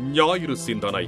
ஞாயிறு சிந்தனை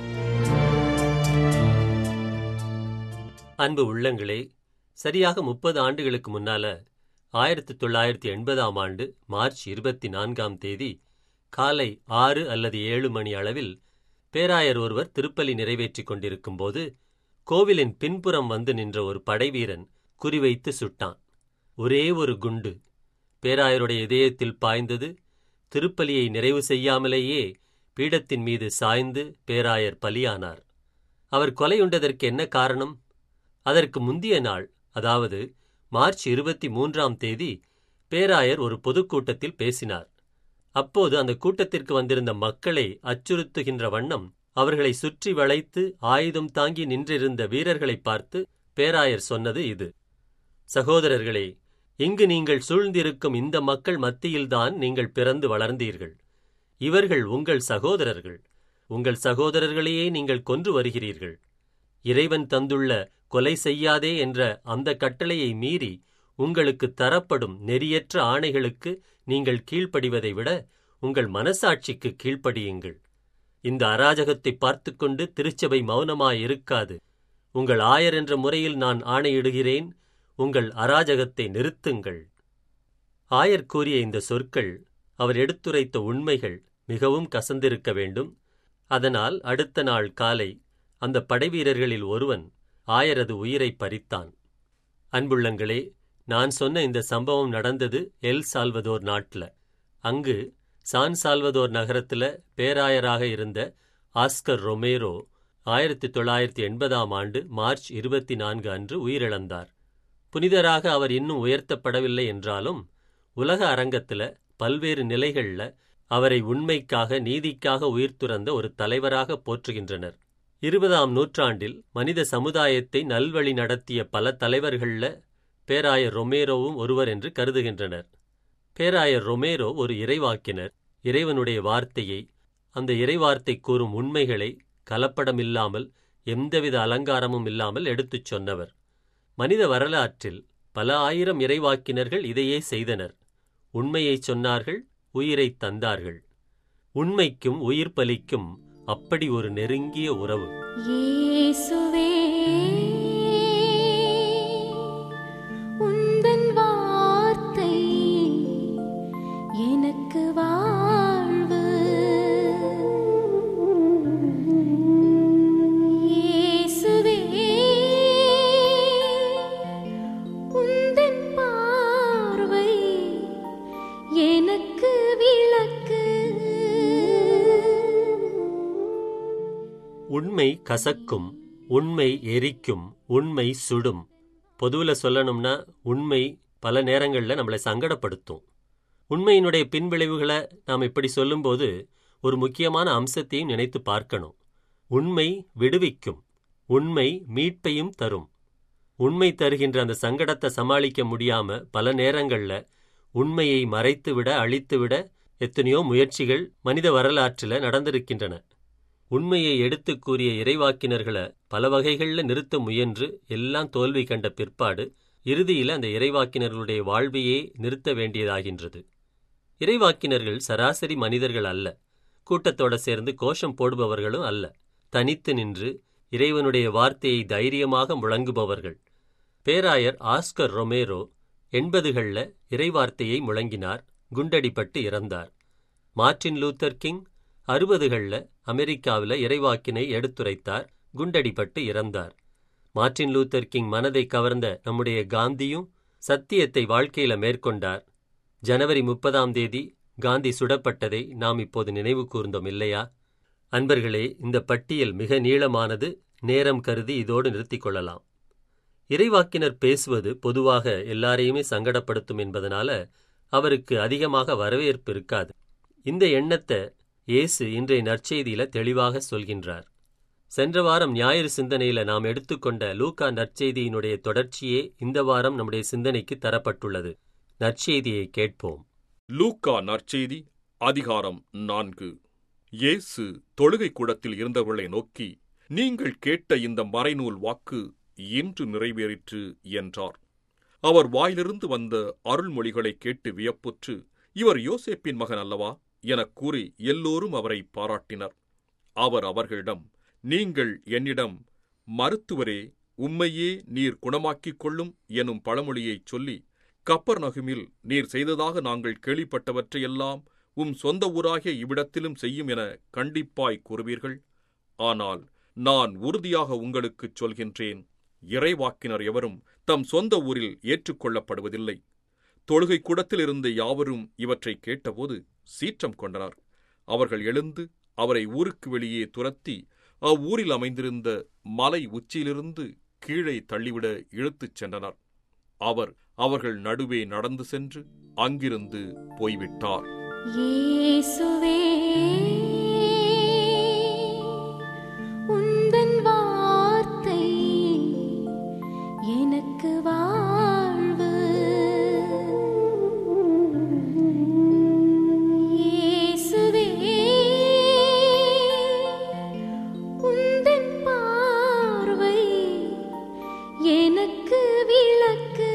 அன்பு உள்ளங்களே சரியாக முப்பது ஆண்டுகளுக்கு முன்னால ஆயிரத்தி தொள்ளாயிரத்தி எண்பதாம் ஆண்டு மார்ச் இருபத்தி நான்காம் தேதி காலை ஆறு அல்லது ஏழு மணி அளவில் பேராயர் ஒருவர் திருப்பலி நிறைவேற்றிக் கொண்டிருக்கும் போது கோவிலின் பின்புறம் வந்து நின்ற ஒரு படைவீரன் குறிவைத்து சுட்டான் ஒரே ஒரு குண்டு பேராயருடைய இதயத்தில் பாய்ந்தது திருப்பலியை நிறைவு செய்யாமலேயே பீடத்தின் மீது சாய்ந்து பேராயர் பலியானார் அவர் கொலையுண்டதற்கு என்ன காரணம் அதற்கு முந்திய நாள் அதாவது மார்ச் இருபத்தி மூன்றாம் தேதி பேராயர் ஒரு பொதுக்கூட்டத்தில் பேசினார் அப்போது அந்த கூட்டத்திற்கு வந்திருந்த மக்களை அச்சுறுத்துகின்ற வண்ணம் அவர்களை சுற்றி வளைத்து ஆயுதம் தாங்கி நின்றிருந்த வீரர்களை பார்த்து பேராயர் சொன்னது இது சகோதரர்களே இங்கு நீங்கள் சூழ்ந்திருக்கும் இந்த மக்கள் மத்தியில்தான் நீங்கள் பிறந்து வளர்ந்தீர்கள் இவர்கள் உங்கள் சகோதரர்கள் உங்கள் சகோதரர்களையே நீங்கள் கொன்று வருகிறீர்கள் இறைவன் தந்துள்ள கொலை செய்யாதே என்ற அந்த கட்டளையை மீறி உங்களுக்கு தரப்படும் நெறியற்ற ஆணைகளுக்கு நீங்கள் கீழ்ப்படிவதை விட உங்கள் மனசாட்சிக்கு கீழ்ப்படியுங்கள் இந்த அராஜகத்தை பார்த்துக்கொண்டு திருச்சபை மௌனமாயிருக்காது உங்கள் ஆயர் என்ற முறையில் நான் ஆணையிடுகிறேன் உங்கள் அராஜகத்தை நிறுத்துங்கள் ஆயர் கூறிய இந்த சொற்கள் அவர் எடுத்துரைத்த உண்மைகள் மிகவும் கசந்திருக்க வேண்டும் அதனால் அடுத்த நாள் காலை அந்த படைவீரர்களில் ஒருவன் ஆயரது உயிரை பறித்தான் அன்புள்ளங்களே நான் சொன்ன இந்த சம்பவம் நடந்தது எல் சால்வதோர் நாட்டில் அங்கு சான் சால்வதோர் நகரத்தில் பேராயராக இருந்த ஆஸ்கர் ரொமேரோ ஆயிரத்தி தொள்ளாயிரத்தி எண்பதாம் ஆண்டு மார்ச் இருபத்தி நான்கு அன்று உயிரிழந்தார் புனிதராக அவர் இன்னும் உயர்த்தப்படவில்லை என்றாலும் உலக அரங்கத்தில் பல்வேறு நிலைகளில் அவரை உண்மைக்காக நீதிக்காக உயிர் துறந்த ஒரு தலைவராக போற்றுகின்றனர் இருபதாம் நூற்றாண்டில் மனித சமுதாயத்தை நல்வழி நடத்திய பல தலைவர்கள்ல பேராயர் ரொமேரோவும் ஒருவர் என்று கருதுகின்றனர் பேராயர் ரொமேரோ ஒரு இறைவாக்கினர் இறைவனுடைய வார்த்தையை அந்த இறைவார்த்தை கூறும் உண்மைகளை கலப்படமில்லாமல் எந்தவித அலங்காரமும் இல்லாமல் எடுத்துச் சொன்னவர் மனித வரலாற்றில் பல ஆயிரம் இறைவாக்கினர்கள் இதையே செய்தனர் உண்மையை சொன்னார்கள் உயிரை தந்தார்கள் உண்மைக்கும் உயிர் பலிக்கும் அப்படி ஒரு நெருங்கிய உறவு இயேசுவே உந்தன் வார்த்தை எனக்கு வாழ்வு இயேசுவே உந்தன் பார்வை எனக்கு விளக்கு உண்மை கசக்கும் உண்மை எரிக்கும் உண்மை சுடும் பொதுவில் சொல்லணும்னா உண்மை பல நேரங்களில் நம்மளை சங்கடப்படுத்தும் உண்மையினுடைய பின்விளைவுகளை நாம் இப்படி சொல்லும்போது ஒரு முக்கியமான அம்சத்தையும் நினைத்து பார்க்கணும் உண்மை விடுவிக்கும் உண்மை மீட்பையும் தரும் உண்மை தருகின்ற அந்த சங்கடத்தை சமாளிக்க முடியாம பல நேரங்கள்ல உண்மையை மறைத்துவிட அழித்துவிட எத்தனையோ முயற்சிகள் மனித வரலாற்றில் நடந்திருக்கின்றன உண்மையை எடுத்துக் கூறிய இறைவாக்கினர்களை பல வகைகளில் நிறுத்த முயன்று எல்லாம் தோல்வி கண்ட பிற்பாடு இறுதியில் அந்த இறைவாக்கினர்களுடைய வாழ்வையே நிறுத்த வேண்டியதாகின்றது இறைவாக்கினர்கள் சராசரி மனிதர்கள் அல்ல கூட்டத்தோட சேர்ந்து கோஷம் போடுபவர்களும் அல்ல தனித்து நின்று இறைவனுடைய வார்த்தையை தைரியமாக முழங்குபவர்கள் பேராயர் ஆஸ்கர் ரொமேரோ எண்பதுகளில் இறைவார்த்தையை முழங்கினார் குண்டடிப்பட்டு இறந்தார் மார்ட்டின் லூத்தர் கிங் அறுபதுகளில் அமெரிக்காவில் இறைவாக்கினை எடுத்துரைத்தார் குண்டடிப்பட்டு இறந்தார் மார்ட்டின் லூத்தர் கிங் மனதை கவர்ந்த நம்முடைய காந்தியும் சத்தியத்தை வாழ்க்கையில மேற்கொண்டார் ஜனவரி முப்பதாம் தேதி காந்தி சுடப்பட்டதை நாம் இப்போது நினைவு கூர்ந்தோம் இல்லையா அன்பர்களே இந்த பட்டியல் மிக நீளமானது நேரம் கருதி இதோடு நிறுத்திக் கொள்ளலாம் இறைவாக்கினர் பேசுவது பொதுவாக எல்லாரையுமே சங்கடப்படுத்தும் என்பதனால அவருக்கு அதிகமாக வரவேற்பு இருக்காது இந்த எண்ணத்தை இயேசு இன்றைய நற்செய்தியில தெளிவாக சொல்கின்றார் சென்ற வாரம் ஞாயிறு சிந்தனையில நாம் எடுத்துக்கொண்ட லூக்கா நற்செய்தியினுடைய தொடர்ச்சியே இந்த வாரம் நம்முடைய சிந்தனைக்கு தரப்பட்டுள்ளது நற்செய்தியை கேட்போம் லூக்கா நற்செய்தி அதிகாரம் நான்கு இயேசு தொழுகை கூடத்தில் இருந்தவர்களை நோக்கி நீங்கள் கேட்ட இந்த மறைநூல் வாக்கு இன்று நிறைவேறிற்று என்றார் அவர் வாயிலிருந்து வந்த அருள்மொழிகளை கேட்டு வியப்புற்று இவர் யோசேப்பின் மகன் அல்லவா எனக் கூறி எல்லோரும் அவரை பாராட்டினர் அவர் அவர்களிடம் நீங்கள் என்னிடம் மருத்துவரே உம்மையே நீர் குணமாக்கிக் கொள்ளும் எனும் பழமொழியைச் சொல்லி கப்பர்நகுமில் நீர் செய்ததாக நாங்கள் கேள்விப்பட்டவற்றையெல்லாம் உம் சொந்த ஊராகிய இவ்விடத்திலும் செய்யும் என கண்டிப்பாய் கூறுவீர்கள் ஆனால் நான் உறுதியாக உங்களுக்குச் சொல்கின்றேன் இறைவாக்கினர் எவரும் தம் சொந்த ஊரில் ஏற்றுக்கொள்ளப்படுவதில்லை தொழுகை கூடத்தில் இருந்த யாவரும் இவற்றை கேட்டபோது சீற்றம் கொண்டனர் அவர்கள் எழுந்து அவரை ஊருக்கு வெளியே துரத்தி அவ்வூரில் அமைந்திருந்த மலை உச்சியிலிருந்து கீழே தள்ளிவிட இழுத்துச் சென்றனர் அவர் அவர்கள் நடுவே நடந்து சென்று அங்கிருந்து போய்விட்டார் இயேசுவே உந்தன் வார்த்தை எனக்கு வாழ்வு இயேசுவே உந்தன் பார்வை எனக்கு விளக்கு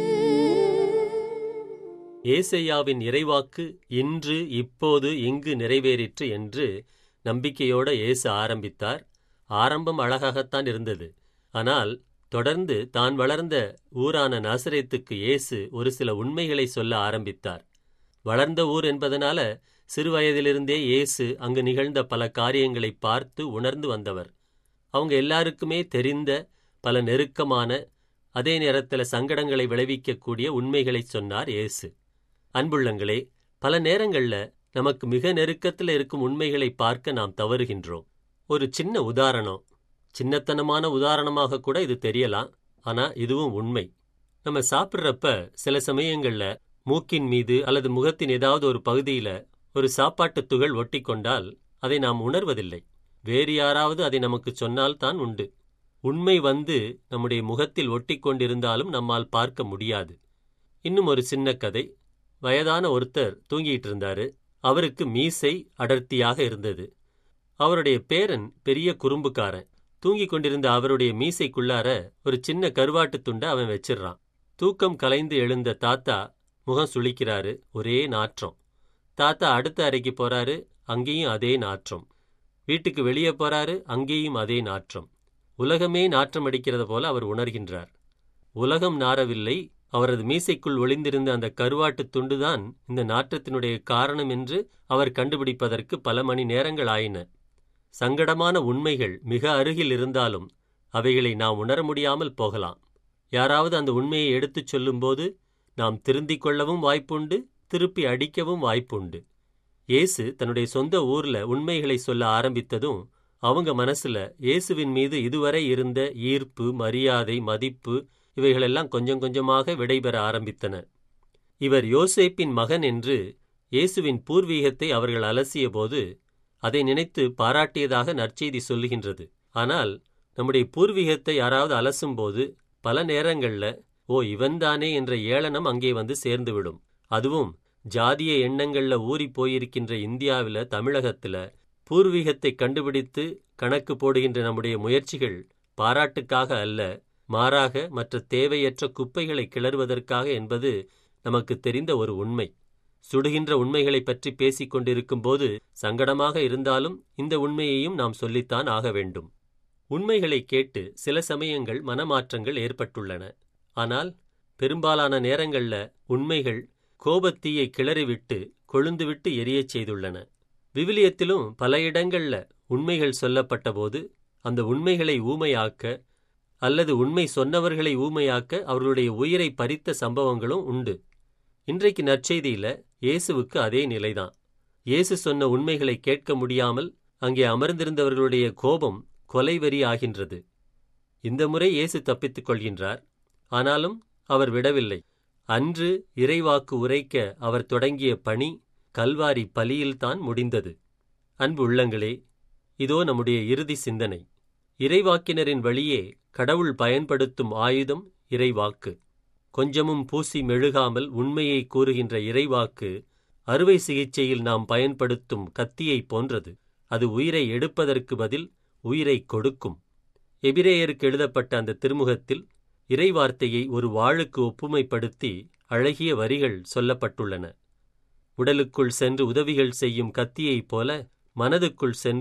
ஏசையாவின் இறைவாக்கு இன்று இப்போது இங்கு நிறைவேறிற்று என்று நம்பிக்கையோட இயேசு ஆரம்பித்தார் ஆரம்பம் அழகாகத்தான் இருந்தது ஆனால் தொடர்ந்து தான் வளர்ந்த ஊரான நாசரேத்துக்கு இயேசு ஒரு சில உண்மைகளை சொல்ல ஆரம்பித்தார் வளர்ந்த ஊர் என்பதனால சிறுவயதிலிருந்தே இயேசு அங்கு நிகழ்ந்த பல காரியங்களை பார்த்து உணர்ந்து வந்தவர் அவங்க எல்லாருக்குமே தெரிந்த பல நெருக்கமான அதே நேரத்தில் சங்கடங்களை விளைவிக்கக்கூடிய உண்மைகளை சொன்னார் இயேசு அன்புள்ளங்களே பல நேரங்கள்ல நமக்கு மிக நெருக்கத்தில் இருக்கும் உண்மைகளை பார்க்க நாம் தவறுகின்றோம் ஒரு சின்ன உதாரணம் சின்னத்தனமான உதாரணமாக கூட இது தெரியலாம் ஆனா இதுவும் உண்மை நம்ம சாப்பிட்றப்ப சில சமயங்கள்ல மூக்கின் மீது அல்லது முகத்தின் ஏதாவது ஒரு பகுதியில ஒரு சாப்பாட்டு துகள் ஒட்டி கொண்டால் அதை நாம் உணர்வதில்லை வேறு யாராவது அதை நமக்கு சொன்னால் தான் உண்டு உண்மை வந்து நம்முடைய முகத்தில் ஒட்டி கொண்டிருந்தாலும் நம்மால் பார்க்க முடியாது இன்னும் ஒரு சின்ன கதை வயதான ஒருத்தர் தூங்கிட்டு இருந்தாரு அவருக்கு மீசை அடர்த்தியாக இருந்தது அவருடைய பேரன் பெரிய குறும்புக்காரன் தூங்கிக் கொண்டிருந்த அவருடைய மீசைக்குள்ளார ஒரு சின்ன கருவாட்டு துண்டை அவன் வச்சிடுறான் தூக்கம் கலைந்து எழுந்த தாத்தா முகம் சுளிக்கிறாரு ஒரே நாற்றம் தாத்தா அடுத்த அறைக்கு போறாரு அங்கேயும் அதே நாற்றம் வீட்டுக்கு வெளியே போறாரு அங்கேயும் அதே நாற்றம் உலகமே நாற்றம் அடிக்கிறது போல அவர் உணர்கின்றார் உலகம் நாரவில்லை அவரது மீசைக்குள் ஒளிந்திருந்த அந்த கருவாட்டு துண்டுதான் இந்த நாற்றத்தினுடைய காரணம் என்று அவர் கண்டுபிடிப்பதற்கு பல மணி நேரங்கள் ஆயின சங்கடமான உண்மைகள் மிக அருகில் இருந்தாலும் அவைகளை நாம் உணர முடியாமல் போகலாம் யாராவது அந்த உண்மையை எடுத்துச் சொல்லும்போது நாம் திருந்திக் கொள்ளவும் வாய்ப்புண்டு திருப்பி அடிக்கவும் வாய்ப்புண்டு இயேசு தன்னுடைய சொந்த ஊர்ல உண்மைகளை சொல்ல ஆரம்பித்ததும் அவங்க மனசுல இயேசுவின் மீது இதுவரை இருந்த ஈர்ப்பு மரியாதை மதிப்பு இவைகளெல்லாம் கொஞ்சம் கொஞ்சமாக விடைபெற ஆரம்பித்தன இவர் யோசேப்பின் மகன் என்று இயேசுவின் பூர்வீகத்தை அவர்கள் அலசியபோது அதை நினைத்து பாராட்டியதாக நற்செய்தி சொல்லுகின்றது ஆனால் நம்முடைய பூர்வீகத்தை யாராவது அலசும்போது பல நேரங்கள்ல ஓ இவன்தானே என்ற ஏளனம் அங்கே வந்து சேர்ந்துவிடும் அதுவும் ஜாதிய எண்ணங்கள்ல ஊறி போயிருக்கின்ற இந்தியாவில தமிழகத்துல பூர்வீகத்தை கண்டுபிடித்து கணக்கு போடுகின்ற நம்முடைய முயற்சிகள் பாராட்டுக்காக அல்ல மாறாக மற்ற தேவையற்ற குப்பைகளை கிளறுவதற்காக என்பது நமக்கு தெரிந்த ஒரு உண்மை சுடுகின்ற உண்மைகளை பற்றி பேசிக் கொண்டிருக்கும்போது சங்கடமாக இருந்தாலும் இந்த உண்மையையும் நாம் சொல்லித்தான் ஆக வேண்டும் உண்மைகளை கேட்டு சில சமயங்கள் மனமாற்றங்கள் ஏற்பட்டுள்ளன ஆனால் பெரும்பாலான நேரங்கள்ல உண்மைகள் கோபத்தீயை கிளறிவிட்டு கொழுந்துவிட்டு எரியச் செய்துள்ளன விவிலியத்திலும் பல இடங்கள்ல உண்மைகள் சொல்லப்பட்டபோது அந்த உண்மைகளை ஊமையாக்க அல்லது உண்மை சொன்னவர்களை ஊமையாக்க அவர்களுடைய உயிரை பறித்த சம்பவங்களும் உண்டு இன்றைக்கு நற்செய்தியில இயேசுவுக்கு அதே நிலைதான் இயேசு சொன்ன உண்மைகளை கேட்க முடியாமல் அங்கே அமர்ந்திருந்தவர்களுடைய கோபம் கொலைவெறி ஆகின்றது இந்த முறை இயேசு தப்பித்துக் கொள்கின்றார் ஆனாலும் அவர் விடவில்லை அன்று இறைவாக்கு உரைக்க அவர் தொடங்கிய பணி கல்வாரி பலியில்தான் முடிந்தது அன்பு உள்ளங்களே இதோ நம்முடைய இறுதி சிந்தனை இறைவாக்கினரின் வழியே கடவுள் பயன்படுத்தும் ஆயுதம் இறைவாக்கு கொஞ்சமும் பூசி மெழுகாமல் உண்மையை கூறுகின்ற இறைவாக்கு அறுவை சிகிச்சையில் நாம் பயன்படுத்தும் கத்தியைப் போன்றது அது உயிரை எடுப்பதற்கு பதில் உயிரை கொடுக்கும் எபிரேயருக்கு எழுதப்பட்ட அந்த திருமுகத்தில் இறைவார்த்தையை ஒரு வாளுக்கு ஒப்புமைப்படுத்தி அழகிய வரிகள் சொல்லப்பட்டுள்ளன உடலுக்குள் சென்று உதவிகள் செய்யும் கத்தியைப் போல மனதுக்குள் சென்று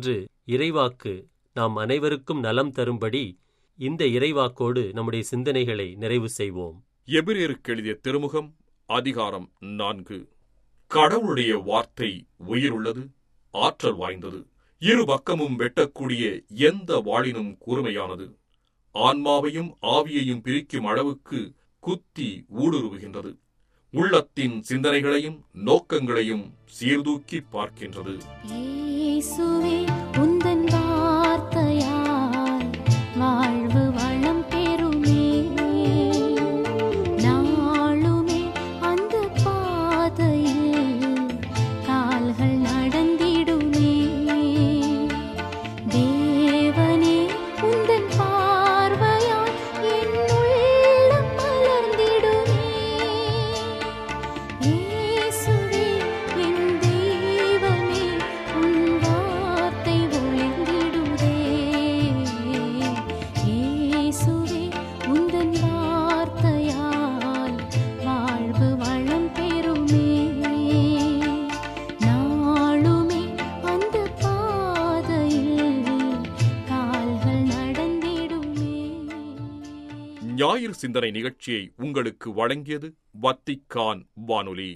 இறைவாக்கு நாம் அனைவருக்கும் நலம் தரும்படி இந்த இறைவாக்கோடு நம்முடைய சிந்தனைகளை நிறைவு செய்வோம் எபிரேருக்கு எழுதிய திருமுகம் அதிகாரம் நான்கு கடவுளுடைய வார்த்தை உயிருள்ளது ஆற்றல் வாய்ந்தது இரு பக்கமும் வெட்டக்கூடிய எந்த வாளினும் கூர்மையானது ஆன்மாவையும் ஆவியையும் பிரிக்கும் அளவுக்கு குத்தி ஊடுருவுகின்றது உள்ளத்தின் சிந்தனைகளையும் நோக்கங்களையும் சீர்தூக்கி பார்க்கின்றது இயேசுவே உந்தன் வார்த்தையால் வாழ்வு வளம் பெறுமே நாளுமே அந்த பாதையில் கால்கள் நடந்திடுமே தேவனே உந்தன் பார்வையால் என் உள்ளம் மலர்ந்திடுமே இயேசுவே என் தெய்வமே உன் வார்த்தை ஒளிர்ந்திடுதே இயேசுவே உந்தன் வார்த்தையால் வாழ்வு வளம் பெறுமே நாளுமே அந்த பாதையில் கால்கள் நடந்திடுமே ஞாயிறு சிந்தனை நிகழ்ச்சியை உங்களுக்கு வழங்கியது வத்திக்கான் வானொலி